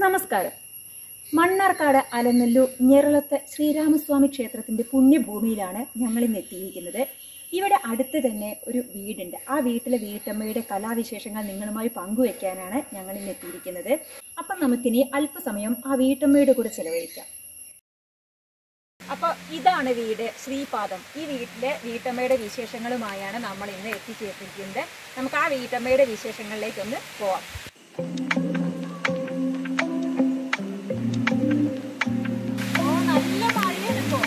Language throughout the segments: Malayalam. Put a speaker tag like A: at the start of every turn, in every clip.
A: നമസ്കാരം മണ്ണാർക്കാട് അലനല്ലൂർ ഞെറളത്ത് ശ്രീരാമസ്വാമി ക്ഷേത്രത്തിന്റെ പുണ്യഭൂമിയിലാണ് ഞങ്ങൾ ഇന്ന് എത്തിയിരിക്കുന്നത് ഇവിടെ അടുത്ത് തന്നെ ഒരു വീടുണ്ട് ആ വീട്ടിലെ വീട്ടമ്മയുടെ കലാവിശേഷങ്ങൾ നിങ്ങളുമായി പങ്കുവെക്കാനാണ് ഞങ്ങൾ ഇന്ന് എത്തിയിരിക്കുന്നത് അപ്പം നമുക്കിനി അല്പസമയം ആ വീട്ടമ്മയുടെ കൂടെ ചെലവഴിക്കാം അപ്പൊ ഇതാണ് വീട് ശ്രീപാദം ഈ വീട്ടിലെ വീട്ടമ്മയുടെ വിശേഷങ്ങളുമായാണ് നമ്മൾ ഇന്ന് എത്തിച്ചേർത്തിരിക്കുന്നത് നമുക്ക് ആ വീട്ടമ്മയുടെ വിശേഷങ്ങളിലേക്ക് ഒന്ന് പോവാം ഓ നല്ല മഴയാണ് ഇപ്പോ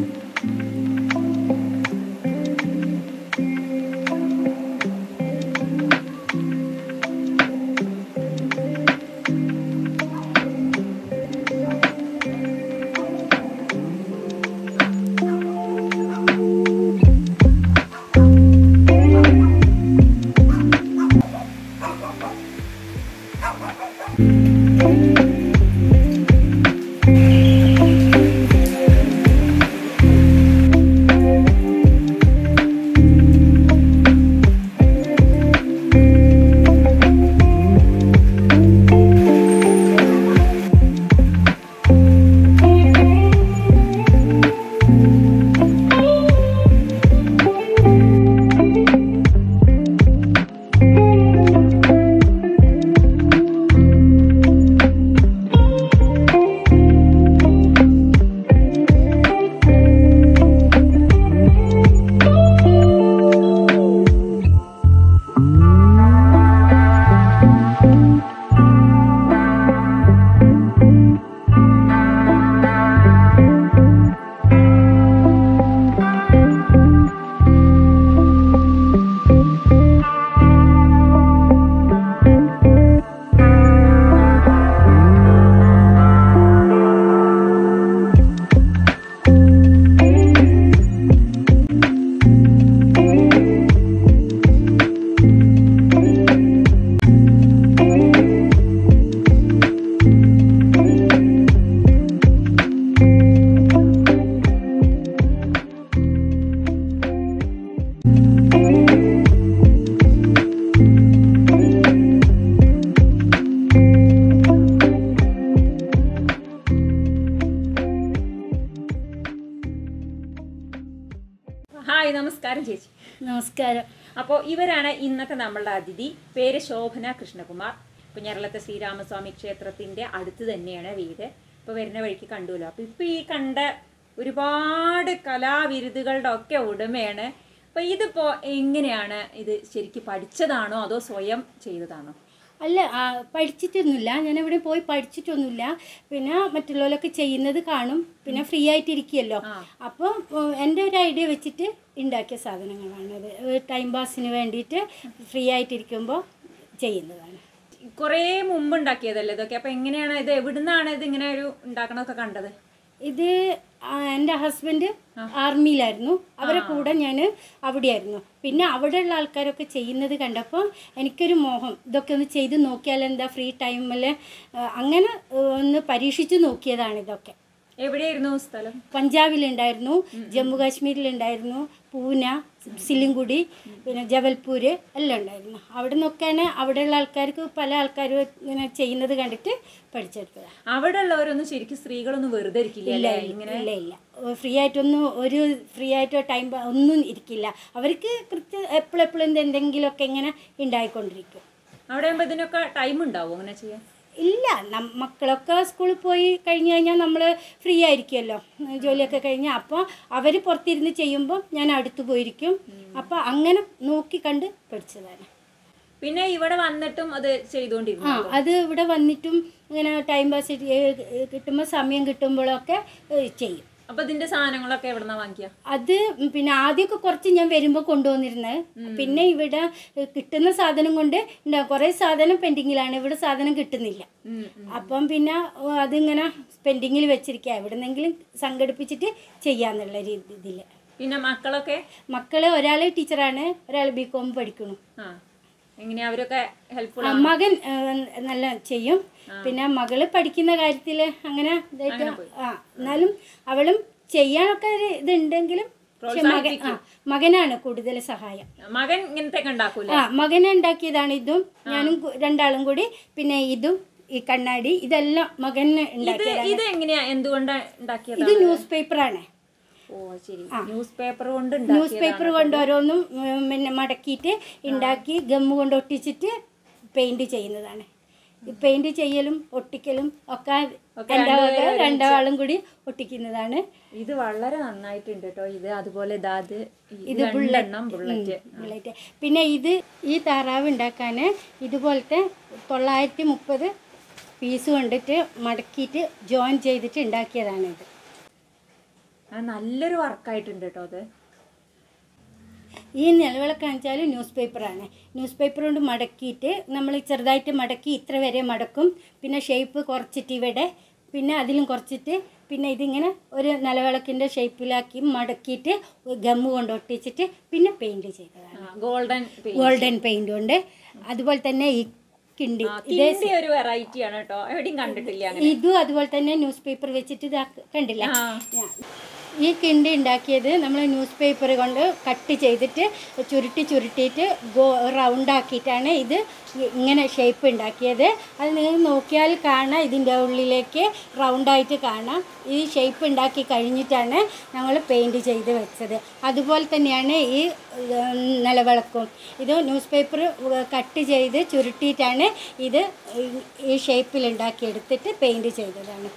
A: ഹായ് നമസ്കാരം ചേച്ചി
B: നമസ്കാരം
A: അപ്പോൾ ഇവരാണ് ഇന്നത്തെ നമ്മളുടെ അതിഥി പേര് ശോഭന കൃഷ്ണകുമാർ ഇപ്പൊ ഞരളത്തെ ശ്രീരാമസ്വാമി ക്ഷേത്രത്തിന്റെ അടുത്ത് തന്നെയാണ് വീട് ഇപ്പൊ വരുന്ന വഴിക്ക് കണ്ടുല്ലോ അപ്പൊ ഇപ്പൊ ഈ കണ്ട ഒരുപാട് കലാവിരുതുകളുടെ ഒക്കെ ഉടമയാണ് അപ്പൊ ഇതിപ്പോ എങ്ങനെയാണ് ഇത് ശരിക്കും പഠിച്ചതാണോ അതോ സ്വയം ചെയ്തതാണോ
B: അല്ല ആ, പഠിച്ചിട്ടൊന്നുമില്ല ഞാൻ എവിടെ പോയി പഠിച്ചിട്ടൊന്നുമില്ല പിന്നെ മറ്റുള്ളവരൊക്കെ ചെയ്യുന്നത് കാണും പിന്നെ ഫ്രീ ആയിട്ട് ഇരിക്കുമല്ലോ അപ്പോൾ എൻ്റെ ഒരു ഐഡിയ വെച്ചിട്ട് ഉണ്ടാക്കിയ സാധനങ്ങളാണത് ടൈം പാസിന് വേണ്ടിയിട്ട് ഫ്രീ ആയിട്ടിരിക്കുമ്പോൾ ചെയ്യുന്നതാണ്
A: കുറേ മുമ്പ് ഉണ്ടാക്കിയതല്ലേ ഇതൊക്കെ അപ്പൊ എങ്ങനെയാണ് ഇത് എവിടുന്നാണ് ഇത് ഇങ്ങനെ ഒരു ഉണ്ടാക്കണതൊക്കെ കണ്ടത്
B: ഇത് ആ, എൻ്റെ ഹസ്ബൻഡ് ആർമിയിലായിരുന്നു അവരെ കൂടെ ഞാൻ അവിടെയായിരുന്നു പിന്നെ അവിടെയുള്ള ആൾക്കാരൊക്കെ ചെയ്യുന്നത് കണ്ടപ്പോൾ എനിക്കൊരു മോഹം ഇതൊക്കെ ഒന്ന് ചെയ്ത് നോക്കിയാൽ എന്താ ഫ്രീ ടൈമിൽ അങ്ങനെ ആ, ഒന്ന് പരീക്ഷിച്ച് നോക്കിയതാണ് ഇതൊക്കെ
A: എവിടെയായിരുന്നു സ്ഥലം
B: പഞ്ചാബിലുണ്ടായിരുന്നു ജമ്മു കാശ്മീരിലുണ്ടായിരുന്നു പൂന സിലിംഗുഡി പിന്നെ ജബൽപൂര് എല്ലാം ഉണ്ടായിരുന്നു അവിടെ നിന്നൊക്കെയാണ് അവിടെയുള്ള ആൾക്കാർക്ക് പല ആൾക്കാരും ഇങ്ങനെ ചെയ്യുന്നത് കണ്ടിട്ട് പഠിച്ചെടുത്തതാണ്
A: അവിടെ ഉള്ളവരൊന്നും ശരിക്കും സ്ത്രീകളൊന്നും വെറുതെ ഇരിക്കില്ല
B: ഇല്ല
A: അല്ലേ ഇങ്ങനെ
B: ഇല്ല ഇല്ല ഫ്രീ ആയിട്ടൊന്നും ഒരു ഫ്രീ ആയിട്ടോ ടൈം ഒന്നും ഇരിക്കില്ല അവർക്ക് കൃത്യ എപ്പോഴെപ്പോഴും എന്തെങ്കിലുമൊക്കെ ഇങ്ങനെ ഉണ്ടായിക്കൊണ്ടിരിക്കും
A: അവിടെ ആകുമ്പോ ഇതിനൊക്കെ ടൈം ഉണ്ടാവും അങ്ങനെ ചെയ്യാൻ
B: ഇല്ല നം മക്കളൊക്കെ സ്കൂളിൽ പോയി കഴിഞ്ഞ് കഴിഞ്ഞാൽ നമ്മൾ ഫ്രീ ആയിരിക്കുമല്ലോ ജോലിയൊക്കെ കഴിഞ്ഞാൽ അപ്പോൾ അവർ പുറത്തിരുന്ന് ചെയ്യുമ്പോൾ ഞാൻ അടുത്ത് പോയിരിക്കും അപ്പോൾ അങ്ങനെ നോക്കി കണ്ട് പഠിച്ചതാണ്
A: പിന്നെ ഇവിടെ വന്നിട്ടും അത്
B: ആ
A: ചെയ്തുകൊണ്ടിരുന്നു
B: അത് ഇവിടെ വന്നിട്ടും ഇങ്ങനെ ടൈം പാസ് കിട്ടുമ്പോൾ സമയം കിട്ടുമ്പോഴൊക്കെ ഏ, ചെയ്യും
A: അപ്പൊ ഇതിന്റെ സാധനങ്ങളൊക്കെ എവിടെന്നാ വാങ്ങിക്കുക
B: അത് പിന്നെ ആദ്യമൊക്കെ കുറച്ച് ഞാൻ വരുമ്പോൾ കൊണ്ടുവന്നിരുന്നത് പിന്നെ ഇവിടെ കിട്ടുന്ന സാധനം കൊണ്ട് ഉണ്ടാ കുറേ സാധനം പെൻഡിങ്ങിലാണ് ഇവിടെ സാധനം കിട്ടുന്നില്ല അപ്പം പിന്നെ ഓ, അതിങ്ങനെ പെൻഡിങ്ങിൽ വെച്ചിരിക്കുക എവിടെന്നെങ്കിലും സംഘടിപ്പിച്ചിട്ട് ചെയ്യാന്നുള്ള രീതിയിൽ
A: പിന്നെ മക്കളൊക്കെ
B: മക്കള് ഒരാൾ ടീച്ചറാണ് ഒരാൾ ബി കോം പഠിക്കുന്നു
A: ആ എങ്ങനെയാ അവരൊക്കെ ഹെൽപ്ഫുൾ
B: ആ, മകൻ ആ, നല്ല ചെയ്യും പിന്നെ മകള് പഠിക്കുന്ന കാര്യത്തിൽ അങ്ങനെ ഇതായിട്ട് ആ എന്നാലും അവളും ചെയ്യാനൊക്കെ ഒരു ഇതുണ്ടെങ്കിലും പക്ഷെ മകൻ ആ മകനാണ് കൂടുതൽ സഹായം
A: മകൻ ഇങ്ങനത്തെ ഒക്കെ ഉണ്ടാക്കൂല
B: ആ മകനെ ഉണ്ടാക്കിയതാണ് ഇതും ഞാനും കു- രണ്ടാളും കൂടി പിന്നെ ഇതും ഈ കണ്ണാടി ഇതെല്ലാം മകന്
A: ഇത്
B: ഉണ്ടാക്കിയതാണ്
A: ഇത് എങ്ങനെയാ എന്തുകൊണ്ടാ ഉണ്ടാക്കിയത്
B: ഇത് ന്യൂസ് പേപ്പറാണ്
A: ഓ ശരി ന്യൂസ് പേപ്പർ കൊണ്ട്
B: ന്യൂസ് പേപ്പർ കൊണ്ട് ഓരോന്നും ഉം, പിന്നെ മടക്കിയിട്ട് ഉണ്ടാക്കി ഗമ്മ് കൊണ്ട് ഒട്ടിച്ചിട്ട് പെയിന്റ് ചെയ്യുന്നതാണ് ഈ പെയിന്റ് ചെയ്യലും ഒട്ടിക്കലും ഒക്കെ എൻ്റെ വക രണ്ടാളും കൂടി ഒട്ടിക്കുന്നതാണ്
A: ഇത് വളരെ നന്നായിട്ടുണ്ട് കേട്ടോ ഇത് അതുപോലെ ഇതാ ഇത് ഇത് രണ്ടെണ്ണം ബുള്ളറ്റ്
B: ബുള്ളറ്റ് പിന്നെ ഇത് ഈ താറാവ് ഉണ്ടാക്കാൻ ഇതുപോലത്തെ തൊള്ളായിരത്തി മുപ്പത് പീസ് കൊണ്ടിട്ട് മടക്കിയിട്ട് ജോയിൻ ചെയ്തിട്ട് ഉണ്ടാക്കിയതാണിത്
A: ആ നല്ലൊരു വർക്കായിട്ടുണ്ട് കേട്ടോ അത്
B: ഈ നിലവിളക്ക് വെച്ചാൽ ന്യൂസ് പേപ്പറാണ് ന്യൂസ് പേപ്പർ കൊണ്ട് മടക്കിയിട്ട് നമ്മൾ ചെറുതായിട്ട് മടക്കി ഇത്ര വരെ മടക്കും പിന്നെ ഷേപ്പ് കുറച്ചിട്ട് ഇവിടെ പിന്നെ അതിലും കുറച്ചിട്ട് പിന്നെ ഇതിങ്ങനെ ഒരു നിലവിളക്കിൻ്റെ ഷേപ്പിലാക്കി മടക്കിയിട്ട് ഗമ്മ് കൊണ്ട് ഒട്ടിച്ചിട്ട് പിന്നെ പെയിൻറ് ചെയ്തതാണ്
A: ഗോൾഡൻ
B: ഗോൾഡൻ പെയിൻ്റ് കൊണ്ട് അതുപോലെ തന്നെ ഈ കിണ്ടി ഇതേ
A: ഇതിന്റെ ഒരു വെറൈറ്റി ആണ് കേട്ടോ എവിടെയും കണ്ടിട്ടില്ല അങ്ങനെ
B: ഇതും അതുപോലെ തന്നെ ന്യൂസ് പേപ്പർ വെച്ചിട്ട് ഇതാ കണ്ടില്ല ഞാ- ഈ കിണ്ടി ഉണ്ടാക്കിയത് നമ്മൾ ന്യൂസ് പേപ്പർ കൊണ്ട് കട്ട് ചെയ്തിട്ട് ചുരുട്ടി ചുരുട്ടിയിട്ട് ഗോ റൗണ്ട് ആക്കിയിട്ടാണ് ഇത് ഇ- ഇങ്ങനെ ഷേപ്പ് ഉണ്ടാക്കിയത് അത് നിങ്ങൾ നോക്കിയാൽ കാണാം ഇതിൻ്റെ ഉള്ളിലേക്ക് റൗണ്ടായിട്ട് കാണാം ഈ ഷേപ്പ് ഉണ്ടാക്കി കഴിഞ്ഞിട്ടാണ് ഞങ്ങൾ പെയിൻറ് ചെയ്ത് വെച്ചത് അതുപോലെ തന്നെയാണ് ഈ ഉം, നിലവിളക്കും ഇത് ന്യൂസ് പേപ്പർ കട്ട് ചെയ്ത് ചുരുട്ടിയിട്ടാണ് ഇത് ഈ- ഈ ഷേപ്പിൽ ഉണ്ടാക്കിയെടുത്തിട്ട് പെയിൻറ് ചെയ്തതാണ്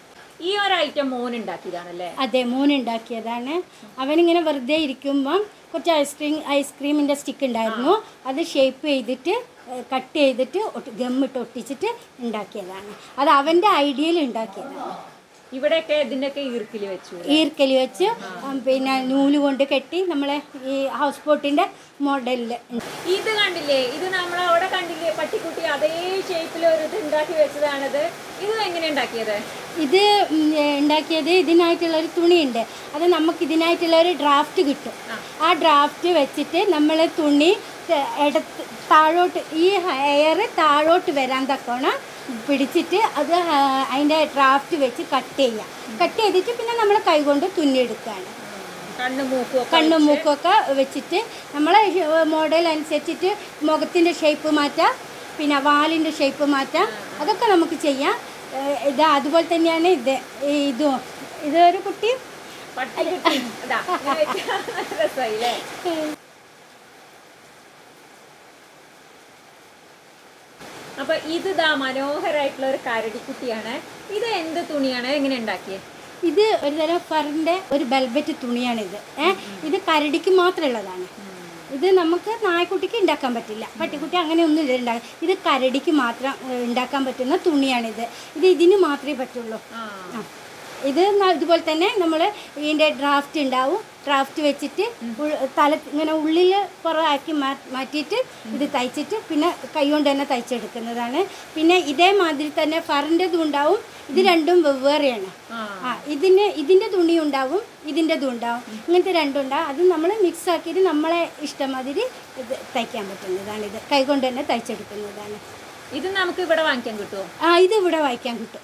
A: ഈ ഒരു ഐറ്റം മോൻ ഉണ്ടാക്കിയതാണല്ലേ
B: അതെ മോൻ ഉണ്ടാക്കിയതാണ് അവനിങ്ങനെ വെറുതെ ഇരിക്കുമ്പം കുറച്ച് ഐസ്ക്രീം ഐസ്ക്രീമിൻ്റെ സ്റ്റിക്ക് ഉണ്ടായിരുന്നു അത് ഷേപ്പ് ചെയ്തിട്ട് കട്ട് ചെയ്തിട്ട് ഒട്ടി ഗമ്മിട്ട് ഒട്ടിച്ചിട്ട് ഉണ്ടാക്കിയതാണ് അത് അവൻ്റെ ഐഡിയയിൽ ഉണ്ടാക്കിയതാണ്
A: ഇവിടെയൊക്കെ ഇതിന്റെയൊക്കെ ഈർക്കില് വെച്ചു
B: ഈർക്കലി വെച്ച് ഉം, പിന്നെ നൂല് കൊണ്ട് കെട്ടി നമ്മളെ ഈ ഹൗസ് ബോട്ടിൻ്റെ മോഡലിൽ
A: ഇത് കണ്ടില്ലേ ഇത് നമ്മൾ അവിടെ കണ്ടില്ലേ പട്ടിക്കുട്ടി അതേ ഷേപ്പിൽ ഒരു ഇത് ഉണ്ടാക്കി വെച്ചതാണിത് ഇത് എങ്ങനെ ഉണ്ടാക്കിയത്
B: ഇത് ഉം, ഉണ്ടാക്കിയത് ഇതിനായിട്ടുള്ള ഒരു തുണിയുണ്ട് അത് നമുക്ക് ഇതിനായിട്ടുള്ള ഒരു ഡ്രാഫ്റ്റ് കിട്ടും ആ ഡ്രാഫ്റ്റ് വെച്ചിട്ട് നമ്മൾ തുണി ത- ഇടത്ത് താഴോട്ട് ഈ എയർ താഴോട്ട് വരാൻ തക്കോണം പിടിച്ചിട്ട് അത് ആ, അതിൻ്റെ ഡ്രാഫ്റ്റ് വെച്ച് കട്ട് ചെയ്യാം കട്ട് ചെയ്തിട്ട് പിന്നെ നമ്മൾ കൈകൊണ്ട് തുന്നിയെടുക്കുകയാണ്
A: കണ്ണു മൂക്കും ഒക്കെ
B: കണ്ണും മൂക്കൊക്കെ വെച്ചിട്ട് നമ്മളെ മോഡൽ അനുസരിച്ചിട്ട് മുഖത്തിൻ്റെ ഷേപ്പ് മാറ്റാം പിന്നെ വാലിൻ്റെ ഷേപ്പ് മാറ്റാം അതൊക്കെ നമുക്ക് ചെയ്യാം ഏഹ് ഇത് അതുപോലെ തന്നെയാണ് ഇത് ഈ ഇതും ഇതൊരു കുട്ടി
A: പട്ടിക്കുട്ടി ഇതാ, ഇങ്ങനെ വെച്ചാ നല്ല രസായില്ലേ അപ്പൊ ഇത് ഇതാ മനോഹരായിട്ടുള്ള ഒരു കരടിക്കുട്ടിയാണ് ഇത് എന്ത് തുണിയാണ് എങ്ങനെ ഉണ്ടാക്കിയത്
B: ഇത് ഒരു തരം ഫറിൻ്റെ ഒരു ബെൽബറ്റ് തുണിയാണിത് ഏഹ് ഇത് കരടിക്ക് മാത്രമുള്ളതാണ് ഇത് നമുക്ക് നായ്ക്കുട്ടിക്ക് ഉണ്ടാക്കാൻ പറ്റില്ല പട്ടിക്കുട്ടി അങ്ങനെ ഒന്നും ഇല്ല ഉണ്ടാക്കാൻ ഇത് കരടിക്ക് മാത്രം ഏഹ്, ഉണ്ടാക്കാൻ പറ്റുന്ന തുണിയാണിത് ഇത് ഇതിന് മാത്രമേ പറ്റുള്ളൂ
A: ആ
B: ആ. ഇത് ന- ഇതുപോലെ തന്നെ നമ്മൾ ഇതിൻ്റെ ഡ്രാഫ്റ്റ് ഉണ്ടാവും ഡ്രാഫ്റ്റ് വെച്ചിട്ട് ഉൾ- തല ഇങ്ങനെ ഉള്ളിൽ പുറമാക്കി മാ- മാറ്റിയിട്ട് ഇത് തയ്ച്ചിട്ട് പിന്നെ കൈ കൊണ്ട് തന്നെ തയ്ച്ചെടുക്കുന്നതാണ് പിന്നെ ഇതേമാതിരി തന്നെ ഫറിൻ്റെതും ഉണ്ടാവും ഇത് രണ്ടും വെവ്വേറെയാണ്
A: ആ
B: ആ ഇതിന് ഇതിൻ്റെ തുണി ഉണ്ടാവും ഇതിൻ്റെതും ഉണ്ടാവും ഇങ്ങനത്തെ രണ്ടും ഉണ്ടാവും അത് നമ്മൾ മിക്സ് ആക്കിയിട്ട് നമ്മളെ ഇഷ്ടമാതിരി ഇത് തയ്ക്കാൻ പറ്റുന്നതാണ് ഇത് കൈകൊണ്ട് തന്നെ തയ്ച്ചെടുക്കുന്നതാണ്
A: ഇത് നമുക്ക് ഇവിടെ വാങ്ങിക്കാൻ കിട്ടുമോ
B: ആ ഇത് ഇവിടെ വായിക്കാൻ കിട്ടും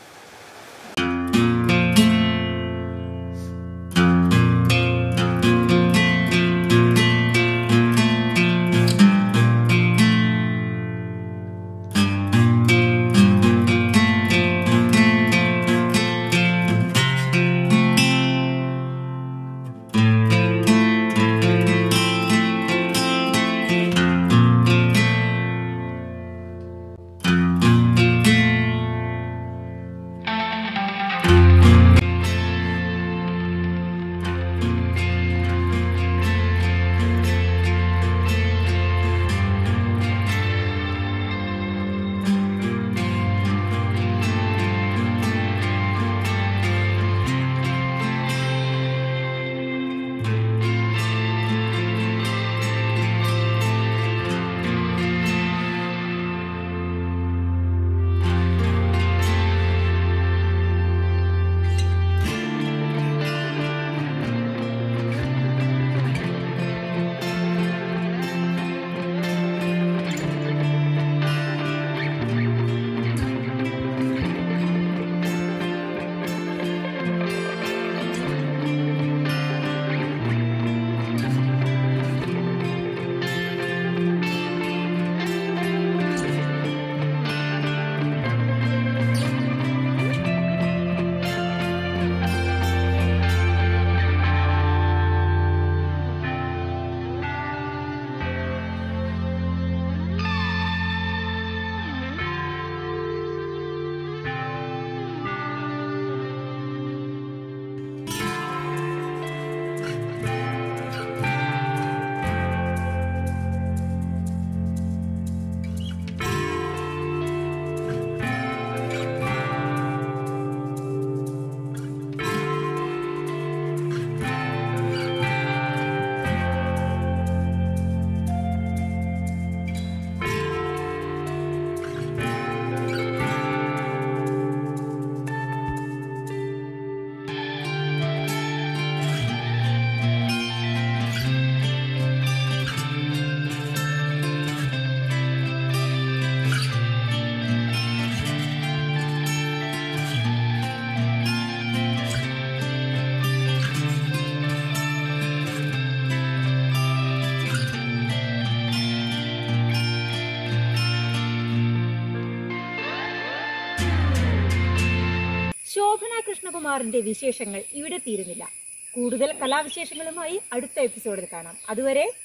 A: ശോഭന കൃഷ്ണകുമാറിന്റെ വിശേഷങ്ങൾ ഇവിടെ തീരുന്നില്ല കൂടുതൽ കലാവിശേഷങ്ങളുമായി അടുത്ത എപ്പിസോഡിൽ കാണാം അതുവരെ